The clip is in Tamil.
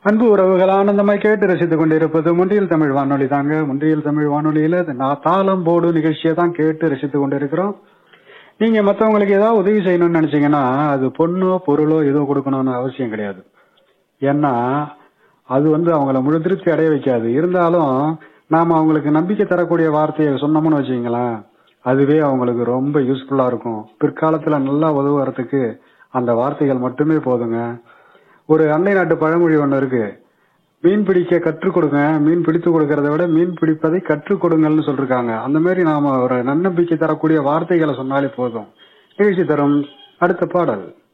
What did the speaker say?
அன்பு உறவுகள் ஆனந்தமாய் கேட்டு ரசித்துக் கொண்டிருப்பது முன்றியல் தமிழ் வானொலி தாங்க முன்றியல் தமிழ் வானொலியில இந்த நா- தாளம் போடு நிகழ்ச்சியை தான் கேட்டு ரசித்துக் கொண்டிருக்கிறோம் நீங்க மத்தவங்களுக்கு ஏதாவது உதவி செய்யணும்னு நினைச்சீங்கன்னா அது பொண்ணோ பொருளோ ஏதோ கொடுக்கணும்னு அவசியம் கிடையாது ஏன்னா அது வந்து அவங்கள முழு திருப்தி அடைய வைக்காது இருந்தாலும் நாம அவங்களுக்கு நம்பிக்கை தரக்கூடிய வார்த்தையை சொன்னோம்னு வச்சுங்களேன் அதுவே அவங்களுக்கு ரொம்ப யூஸ்ஃபுல்லா இருக்கும் பிற்காலத்துல நல்லா உதவுறதுக்கு அந்த வார்த்தைகள் மட்டுமே போதுங்க ஒரு அண்டை நாட்டு பழமொழி ஒண்ணு இருக்கு மீன் பிடிக்க கற்றுக் கொடுங்க மீன் பிடித்து கொடுக்கறத விட மீன் பிடிப்பதை கற்றுக் கொடுங்கள்னு சொல்லிருக்காங்க அந்த மாதிரி நாம ஒரு நன்னம்பிக்கை தரக்கூடிய வார்த்தைகளை சொன்னாலே போதும் நிகழ்ச்சி தரும் அடுத்த பாடல்